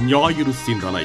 ஞாயிறு சிந்தனை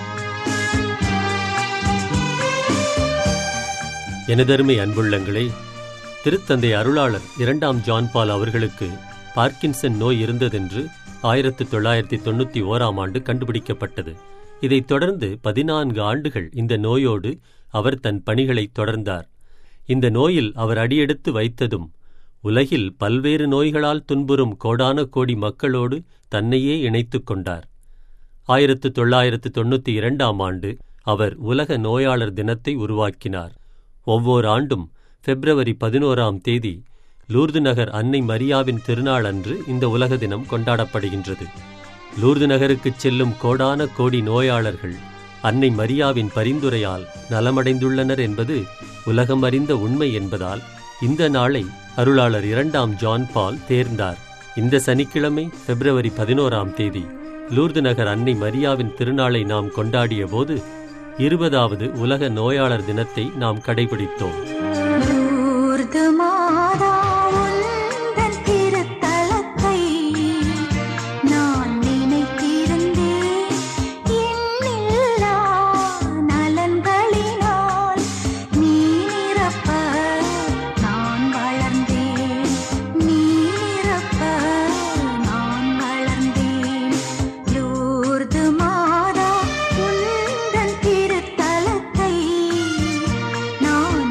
எனதருமை அன்புள்ளங்களே திருத்தந்தை அருளாளர் இரண்டாம் ஜான் பால் அவர்களுக்கு பார்க்கின்சன் நோய் இருந்ததென்று ஆயிரத்து தொள்ளாயிரத்தி தொண்ணூற்றி ஓராம் ஆண்டு கண்டுபிடிக்கப்பட்டது இதைத் தொடர்ந்து பதினான்கு ஆண்டுகள் இந்த நோயோடு அவர் தன் பணிகளை தொடர்ந்தார் இந்த நோயில் அவர் அடியெடுத்து வைத்ததும் உலகில் பல்வேறு நோய்களால் துன்புறும் கோடான கோடி மக்களோடு தன்னையே இணைத்துக் கொண்டார் ஆயிரத்து தொள்ளாயிரத்து தொண்ணூற்றி இரண்டாம் ஆண்டு அவர் உலக நோயாளர் தினத்தை உருவாக்கினார் ஒவ்வொரு ஆண்டும் பிப்ரவரி பதினோராம் தேதி லூர்து நகர் அன்னை மரியாவின் திருநாள் அன்று இந்த உலக தினம் கொண்டாடப்படுகின்றது லூர்து நகருக்குச் செல்லும் கோடான கோடி நோயாளர்கள் அன்னை மரியாவின் பரிந்துரையால் நலமடைந்துள்ளனர் என்பது உலகம் அறிந்த உண்மை என்பதால் இந்த நாளை அருளாளர் இரண்டாம் ஜான் பால் தேர்ந்தார் இந்த சனிக்கிழமை பிப்ரவரி பதினோராம் தேதி லூர்து நகர் அன்னை மரியாவின் திருநாளை நாம் கொண்டாடிய போது இருபதாவது உலக நோயாளர் தினத்தை நாம் கடைபிடித்தோம் லூர்து மாதா உந்தன் திருத்தலத்தை நான் நினைத்திருந்தேன் எண்ணில்லா நலன்களினால் நீ நிரப்ப நான் வளர்ந்தேன் நீ நிரப்ப நான் வளர்ந்தேன் லூர்து மாதா உந்தன் திருத்தலத்தை நான்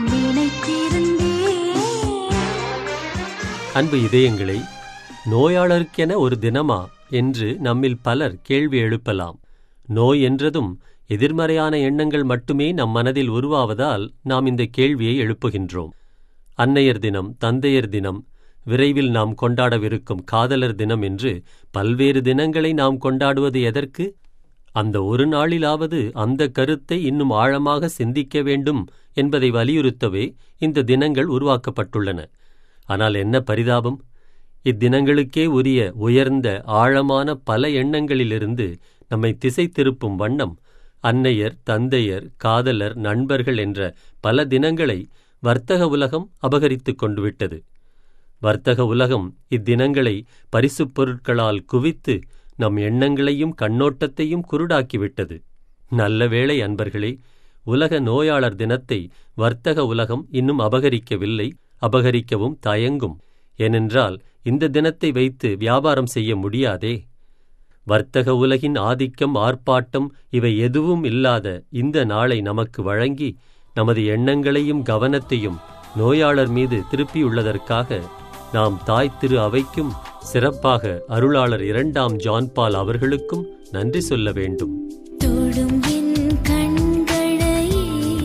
நினைத்திருந்தேன் அன்பு இதயங்களே நோயாளருக்கென ஒரு தினமா என்று நம்மில் பலர் கேள்வி எழுப்பலாம் நோய் என்றதும் எதிர்மறையான எண்ணங்கள் மட்டுமே நம் மனதில் உருவாவதால் நாம் இந்த கேள்வியை எழுப்புகின்றோம் அன்னையர் தினம் தந்தையர் தினம் விரைவில் நாம் கொண்டாடவிருக்கும் காதலர் தினம் என்று பல்வேறு தினங்களை நாம் கொண்டாடுவது எதற்கு அந்த ஒரு நாளிலாவது அந்த கருத்தை இன்னும் ஆழமாக சிந்திக்க வேண்டும் என்பதை வலியுறுத்தவே இந்த தினங்கள் உருவாக்கப்பட்டுள்ளன ஆனால் என்ன பரிதாபம் இத்தினங்களுக்கே உரிய உயர்ந்த ஆழமான பல எண்ணங்களிலிருந்து நம்மை திசை திருப்பும் வண்ணம் அன்னையர் தந்தையர் காதலர் நண்பர்கள் என்ற பல தினங்களை வர்த்தக உலகம் அபகரித்துக் கொண்டு விட்டது வர்த்தக உலகம் இத்தினங்களை பரிசுப் பொருட்களால் குவித்து நம் எண்ணங்களையும் கண்ணோட்டத்தையும் குருடாக்கிவிட்டது நல்ல வேளை அன்பர்களே உலக நோயாளர் தினத்தை வர்த்தக உலகம் இன்னும் அபகரிக்கவில்லை அபகரிக்கவும் தயங்கும் ஏனென்றால் இந்த தினத்தை வைத்து வியாபாரம் செய்ய முடியாதே வர்த்தக உலகின் ஆதிக்கம் ஆர்ப்பாட்டம் இவை எதுவும் இல்லாத இந்த நாளை நமக்கு வழங்கி நமது எண்ணங்களையும் கவனத்தையும் நோயாளர் மீது திருப்பியுள்ளதற்காக நாம் தாய் திரு அவைக்கும் சிறப்பாக அருளாளர் இரண்டாம் ஜான் பால் அவர்களுக்கும் நன்றி சொல்ல வேண்டும் தொடும் என் கண்களையே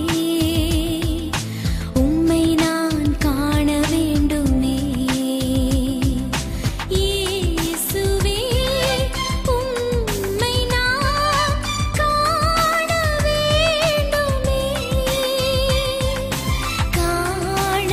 உம்மை நான் காண வேண்டுமே இயேசுவே உம்மை நான் காண வேண்டுமே காண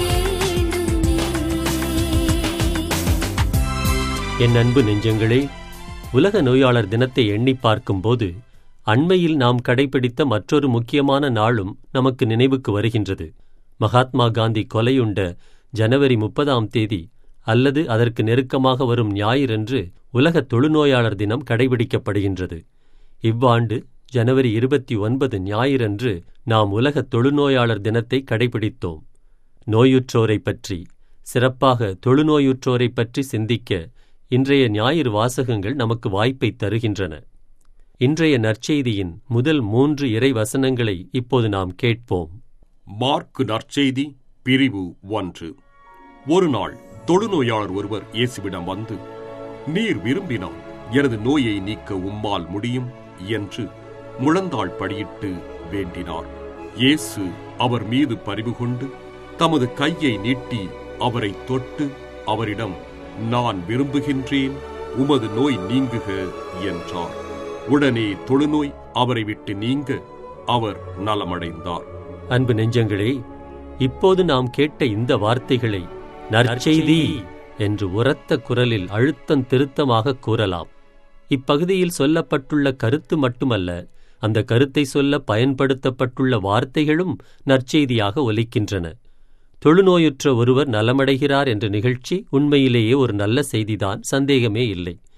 வேண்டுமே என் அன்பு நெஞ்சங்களே உலக நோயாளர் தினத்தை எண்ணி பார்க்கும்போது அண்மையில் நாம் கடைபிடித்த மற்றொரு முக்கியமான நாளும் நமக்கு நினைவுக்கு வருகின்றது மகாத்மா காந்தி கொலையுண்ட ஜனவரி முப்பதாம் தேதி அல்லது அதற்கு நெருக்கமாக வரும் ஞாயிறன்று உலக தொழுநோயாளர் தினம் கடைபிடிக்கப்படுகின்றது இவ்வாண்டு ஜனவரி இருபத்தி ஒன்பது ஞாயிறன்று நாம் உலக தொழுநோயாளர் தினத்தை கடைபிடித்தோம் நோயுற்றோரைப் பற்றி சிறப்பாக தொழுநோயுற்றோரைப் பற்றி சிந்திக்க இன்றைய ஞாயிறு வாசகங்கள் நமக்கு வாய்ப்பை தருகின்றன இன்றைய நற்செய்தியின் முதல் மூன்று இறை வசனங்களை இப்போது நாம் கேட்போம் மார்க்கு நற்செய்தி பிரிவு ஒன்று ஒரு நாள் தொழுநோயாளர் ஒருவர் இயேசுவிடம் வந்து நீர் விரும்பினால் எனது நோயை நீக்க உம்மால் முடியும் என்று முழந்தாள் படியிட்டு வேண்டினார் இயேசு அவர் மீது பரிவு கொண்டு தமது கையை நீட்டி அவரை தொட்டு அவரிடம் நான் விரும்புகின்றேன் உமது நோய் நீங்குக என்றார் உடனே தொழுநோய் அவரை விட்டு நீங்க அவர் நலமடைந்தார் அன்பு நெஞ்சங்களே இப்போது நாம் கேட்ட இந்த வார்த்தைகளை நற்செய்தி என்று உரத்த குரலில் அழுத்தம் திருத்தமாக கூறலாம் இப்பகுதியில் சொல்லப்பட்டுள்ள கருத்து மட்டுமல்ல அந்த கருத்தை சொல்ல பயன்படுத்தப்பட்டுள்ள வார்த்தைகளும் நற்செய்தியாக ஒலிக்கின்றன தொழுநோயுற்ற ஒருவர் நலமடைகிறார் என்ற நிகழ்ச்சி உண்மையிலேயே ஒரு நல்ல செய்திதான் சந்தேகமே இல்லை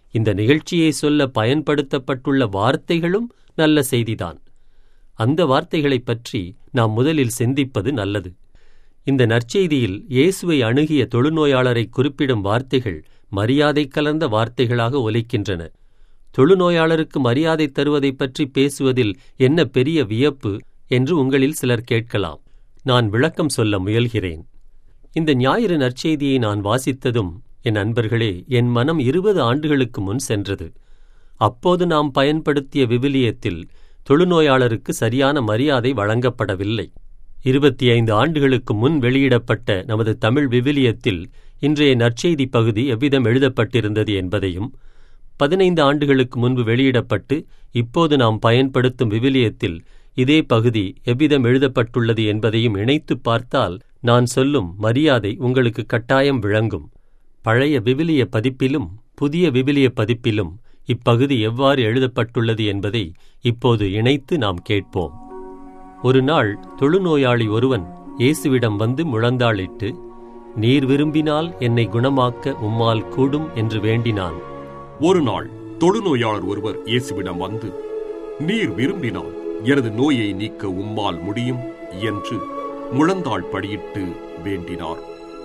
இந்த நிகழ்ச்சியை சொல்ல பயன்படுத்தப்பட்டுள்ள வார்த்தைகளும் நல்ல செய்திதான் அந்த வார்த்தைகளைப் பற்றி நாம் முதலில் சிந்திப்பது நல்லது இந்த நற்செய்தியில் இயேசுவை அணுகிய தொழுநோயாளரை குறிப்பிடும் வார்த்தைகள் மரியாதை கலந்த வார்த்தைகளாக ஒலிக்கின்றன தொழுநோயாளருக்கு மரியாதை தருவதைப் பற்றி பேசுவதில் என்ன பெரிய வியப்பு என்று உங்களில் சிலர் கேட்கலாம் நான் விளக்கம் சொல்ல முயல்கிறேன் இந்த ஞாயிறு நற்செய்தியை நான் வாசித்ததும் என் அன்பர்களே என் மனம் இருபது ஆண்டுகளுக்கு முன் சென்றது அப்போது நாம் பயன்படுத்திய விவிலியத்தில் தொழுநோயாளருக்கு சரியான மரியாதை வழங்கப்படவில்லை இருபத்தி ஐந்து ஆண்டுகளுக்கு முன் வெளியிடப்பட்ட நமது தமிழ் விவிலியத்தில் இன்றைய நற்செய்தி பகுதி எவ்விதம் எழுதப்பட்டிருந்தது என்பதையும் பதினைந்து ஆண்டுகளுக்கு முன்பு வெளியிடப்பட்டு இப்போது நாம் பயன்படுத்தும் விவிலியத்தில் இதே பகுதி எவ்விதம் எழுதப்பட்டுள்ளது என்பதையும் இணைத்துப் பார்த்தால் நான் சொல்லும் மரியாதை உங்களுக்கு கட்டாயம் விளங்கும் பழைய விவிலிய பதிப்பிலும் புதிய விவிலிய பதிப்பிலும் இப்பகுதி எவ்வாறு எழுதப்பட்டுள்ளது என்பதை இப்போது இணைத்து நாம் கேட்போம் ஒரு நாள் தொழுநோயாளி ஒருவன் இயேசுவிடம் வந்து முழந்தாளிட்டு நீர் விரும்பினால் என்னை குணமாக்க உம்மால் கூடும் என்று வேண்டினான் ஒரு நாள் தொழுநோயாளர் ஒருவர் இயேசுவிடம் வந்து நீர் விரும்பினால் எனது நோயை நீக்க உம்மால் முடியும் என்று முழந்தாள் படியிட்டு வேண்டினார்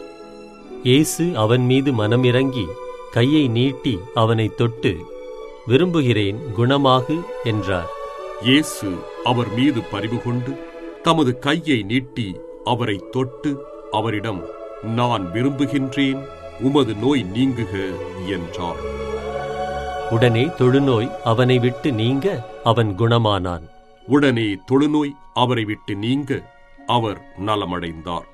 இயேசு அவன் மீது மனமிறங்கி கையை நீட்டி அவனைத் தொட்டு விரும்புகிறேன் குணமாகு என்றார் இயேசு அவர் மீது பரிவு கொண்டு தமது கையை நீட்டி அவரை தொட்டு அவரிடம் நான் விரும்புகின்றேன் உமது நோய் நீங்குக என்றார் உடனே தொழுநோய் அவனை விட்டு நீங்க அவன் குணமானான் உடனே தொழுநோய் அவரை விட்டு நீங்க அவர் நலமடைந்தார்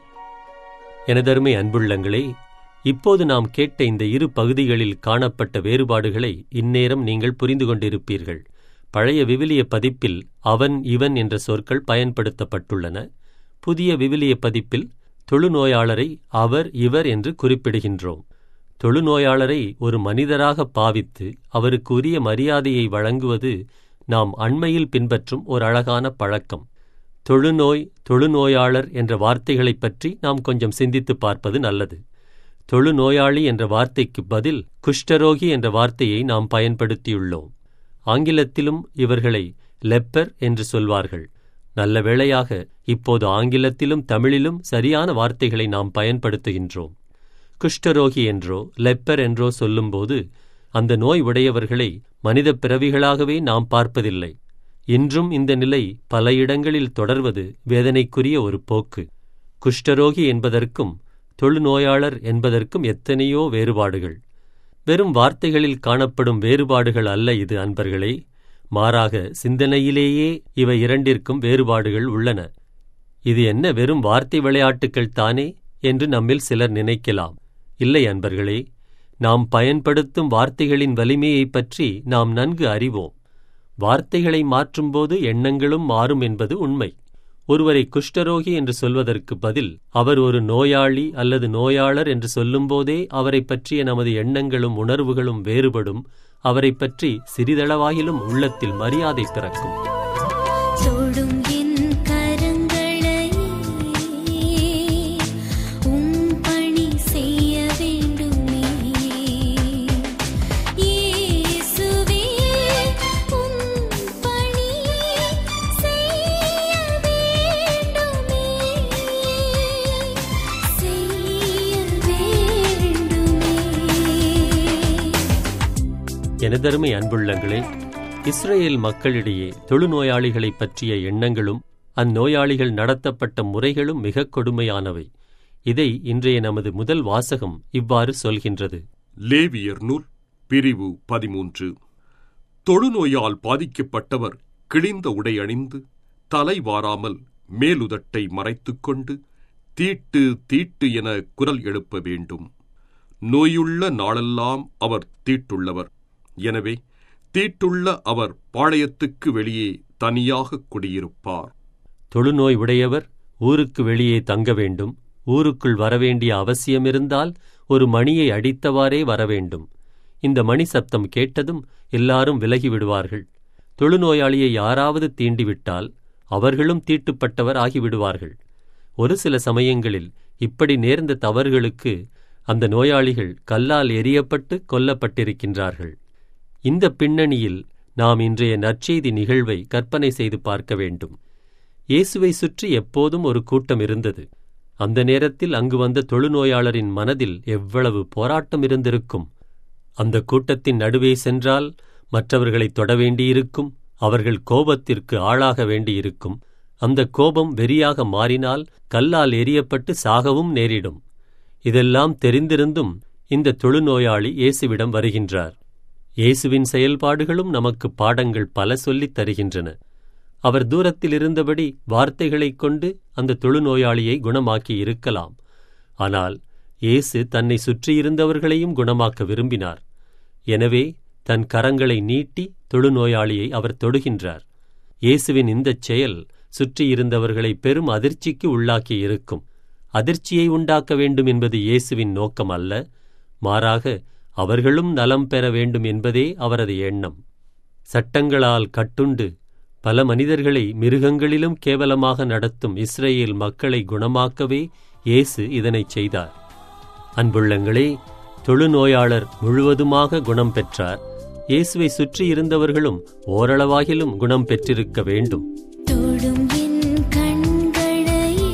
எனதருமை அன்புள்ளங்களே இப்போது நாம் கேட்ட இந்த இரு பகுதிகளில் காணப்பட்ட வேறுபாடுகளை இந்நேரம் நீங்கள் புரிந்து கொண்டிருப்பீர்கள் பழைய விவிலிய பதிப்பில் அவன் இவன் என்ற சொற்கள் பயன்படுத்தப்பட்டுள்ளன புதிய விவிலிய பதிப்பில் தொழுநோயாளரை அவர் இவர் என்று குறிப்பிடுகின்றோம் தொழுநோயாளரை ஒரு மனிதராக பாவித்து அவருக்கு உரிய மரியாதையை வழங்குவது நாம் அண்மையில் பின்பற்றும் ஒரு அழகான பழக்கம் தொழுநோய் தொழுநோயாளர் என்ற வார்த்தைகளைப் பற்றி நாம் கொஞ்சம் சிந்தித்துப் பார்ப்பது நல்லது தொழுநோயாளி என்ற வார்த்தைக்கு பதில் குஷ்டரோகி என்ற வார்த்தையை நாம் பயன்படுத்தியுள்ளோம் ஆங்கிலத்திலும் இவர்களை லெப்பர் என்று சொல்வார்கள் நல்ல வேளையாக இப்போது ஆங்கிலத்திலும் தமிழிலும் சரியான வார்த்தைகளை நாம் பயன்படுத்துகின்றோம் குஷ்டரோகி என்றோ லெப்பர் என்றோ சொல்லும்போது அந்த நோய் உடையவர்களை மனித பிறவிகளாகவே நாம் பார்ப்பதில்லை இன்றும் இந்த நிலை பல இடங்களில் தொடர்வது வேதனைக்குரிய ஒரு போக்கு குஷ்டரோகி என்பதற்கும் தொழுநோயாளர் என்பதற்கும் எத்தனையோ வேறுபாடுகள் வெறும் வார்த்தைகளில் காணப்படும் வேறுபாடுகள் அல்ல இது அன்பர்களே மாறாக சிந்தனையிலேயே இவை இரண்டிற்கும் வேறுபாடுகள் உள்ளன இது என்ன வெறும் வார்த்தை விளையாட்டுக்கள் தானே என்று நம்மில் சிலர் நினைக்கலாம் இல்லை அன்பர்களே நாம் பயன்படுத்தும் வார்த்தைகளின் வலிமையைப் பற்றி நாம் நன்கு அறிவோம் வார்த்தைகளை மாற்றும்போது எண்ணங்களும் மாறும் என்பது உண்மை ஒருவரை குஷ்டரோகி என்று சொல்வதற்கு பதில் அவர் ஒரு நோயாளி அல்லது நோயாளர் என்று சொல்லும்போதே அவரைப் பற்றிய நமது எண்ணங்களும் உணர்வுகளும் வேறுபடும் அவரைப் பற்றி சிறிதளவாயிலும் உள்ளத்தில் மரியாதை பிறக்கும் தொடும் என் கரங்களை உம் பணி செய்ய வேண்டுமே இயேசுவே உம் பணி செய்ய வேண்டுமே செய்ய வேண்டுமே எனதருமை அன்புள்ளங்களே இஸ்ரேல் மக்களிடையே தொழுநோயாளிகளைப் பற்றிய எண்ணங்களும் அந்நோயாளிகள் நடத்தப்பட்ட முறைகளும் மிகக் கொடுமையானவை இதை இன்றைய நமது முதல் வாசகம் இவ்வாறு சொல்கின்றது லேவியர் நூல் பிரிவு பதிமூன்று தொழுநோயால் பாதிக்கப்பட்டவர் கிழிந்த உடை அணிந்து தலை வாராமல் மேலுதட்டை மறைத்துக் கொண்டு தீட்டு தீட்டு என குரல் எழுப்ப வேண்டும் நோயுள்ள நாளெல்லாம் அவர் தீட்டுள்ளவர் எனவே தீட்டுள்ள அவர் பாளையத்துக்கு வெளியே தனியாக குடியிருப்பார் தொழுநோய் உடையவர் ஊருக்கு வெளியே தங்க வேண்டும் ஊருக்குள் வரவேண்டிய அவசியமிருந்தால் ஒரு மணியை அடித்தவாறே வரவேண்டும் இந்த மணி சப்தம் கேட்டதும் எல்லாரும் விலகி விடுவார்கள் தொழுநோயாளியை யாராவது தீண்டிவிட்டால் அவர்களும் தீட்டுப்பட்டவர் ஆகிவிடுவார்கள் ஒரு சில சமயங்களில் இப்படி நேர்ந்த தவறுகளுக்கு அந்த நோயாளிகள் கல்லால் எரியப்பட்டு கொல்லப்பட்டிருக்கின்றார்கள் இந்த பின்னணியில் நாம் இன்றைய நற்செய்தி நிகழ்வை கற்பனை செய்து பார்க்க வேண்டும் இயேசுவை சுற்றி எப்போதும் ஒரு கூட்டம் இருந்தது அந்த நேரத்தில் அங்கு வந்த தொழுநோயாளரின் மனதில் எவ்வளவு போராட்டம் இருந்திருக்கும் அந்த கூட்டத்தின் நடுவே சென்றால் மற்றவர்களை தொட வேண்டியிருக்கும் அவர்கள் கோபத்திற்கு ஆளாக வேண்டியிருக்கும் அந்த கோபம் வெறியாக மாறினால் கல்லால் எரியப்பட்டு சாகவும் நேரிடும் இதெல்லாம் தெரிந்திருந்தும் இந்த தொழுநோயாளி இயேசுவிடம் வருகின்றார் இயேசுவின் செயல்பாடுகளும் நமக்கு பாடங்கள் பல சொல்லித் தருகின்றன அவர் தூரத்தில் இருந்தபடி வார்த்தைகளைக் கொண்டு அந்த தொழுநோயாளியை குணமாக்கி இருக்கலாம் ஆனால் இயேசு தன்னை சுற்றியிருந்தவர்களையும் குணமாக்க விரும்பினார் எனவே தன் கரங்களை நீட்டி தொழுநோயாளியை அவர் தொடுகின்றார் இயேசுவின் இந்தச் செயல் சுற்றியிருந்தவர்களை பெரும் அதிர்ச்சிக்கு உள்ளாக்கி இருக்கும் அதிர்ச்சியை உண்டாக்க வேண்டும் என்பது இயேசுவின் நோக்கம் அல்ல மாறாக அவர்களும் நலம் பெற வேண்டும் என்பதே அவரது எண்ணம் சட்டங்களால் கட்டுண்டு பல மனிதர்களை மிருகங்களிலும் கேவலமாக நடத்தும் இஸ்ரேல் மக்களை குணமாக்கவே இயேசு இதனைச் செய்தார் அன்புள்ளங்களே தொழுநோயாளர் முழுவதுமாக குணம் பெற்றார் இயேசுவை சுற்றி இருந்தவர்களும் ஓரளவாகிலும் குணம் பெற்றிருக்க வேண்டும் தொடும் என் கண்களையே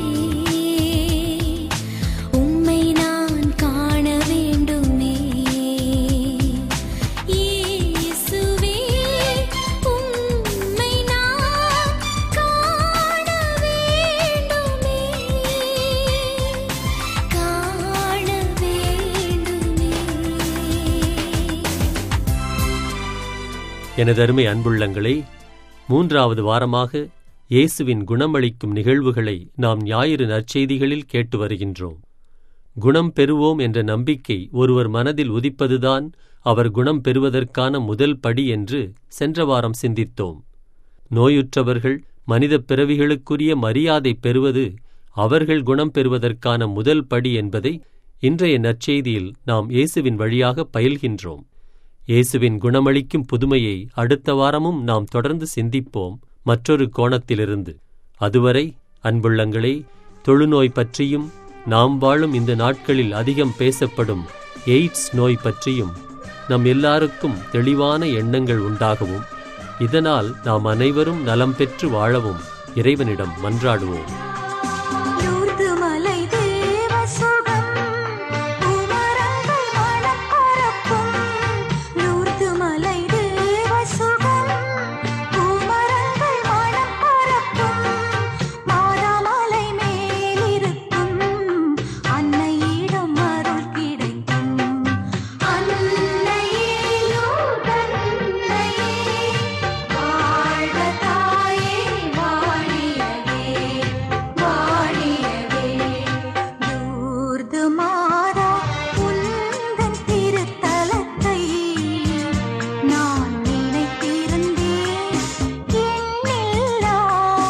உம்மை நான் காண வேண்டுமே இயேசுவே உம்மை நான் காண வேண்டுமே காண வேண்டுமே எனதருமை அன்புள்ளங்களே மூன்றாவது வாரமாக இயேசுவின் குணமளிக்கும் நிகழ்வுகளை நாம் ஞாயிறு நற்செய்திகளில் கேட்டு வருகின்றோம் குணம் பெறுவோம் என்ற நம்பிக்கை ஒருவர் மனதில் உதிப்பதுதான் அவர் குணம் பெறுவதற்கான முதல் படி என்று சென்ற வாரம் சிந்தித்தோம் நோயுற்றவர்கள் மனித பிறவிகளுக்குரிய மரியாதை பெறுவது அவர்கள் குணம் பெறுவதற்கான முதல் படி என்பதை இன்றைய நற்செய்தியில் நாம் இயேசுவின் வழியாக பயில்கின்றோம் இயேசுவின் குணமளிக்கும் புதுமையை அடுத்த வாரமும் நாம் தொடர்ந்து சிந்திப்போம் மற்றொரு கோணத்திலிருந்து அதுவரை அன்புள்ளங்களே தொழுநோய் பற்றியும் நாம் வாழும் இந்த நாட்களில் அதிகம் பேசப்படும் எய்ட்ஸ் நோய் பற்றியும் நம் எல்லாருக்கும் தெளிவான எண்ணங்கள் உண்டாகவும் இதனால் நாம் அனைவரும் நலம் பெற்று வாழவும் இறைவனிடம் மன்றாடுவோம் லூர்து மலை தேவ சுகம் பூமரங்கள் மனம் பரப்பும் லூர்து மலை தேவ சுகம் பூமரங்கள் மனம் பரப்பும் மாதாமலை மேலிருக்கும் அன்னையிடம் அருள் கிடைக்கும் அன்னையே லூர்தன்னையே வாழ்க தாயே வாழியவே வாழியவே லூர்து மாதா உந்தன் திருத்தலத்தை நான் நினைத்திருந்தேன் எண்ணில்லா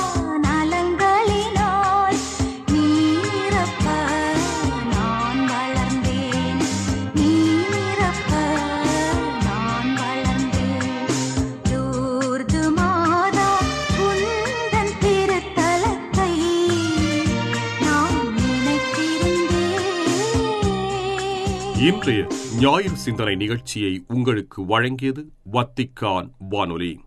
நலங்களினால் நீரப்ப நான் வளர்ந்தேன் நீரப்ப நான் வளர்ந்தேன் லூர்து மாதா உந்தன் திருத்தலத்தை நான் நினைத்திருந்தேன் இன்றைய ஞாயிறு சிந்தனை நிகழ்ச்சியை உங்களுக்கு வழங்கியது வத்திக்கான் வானொலி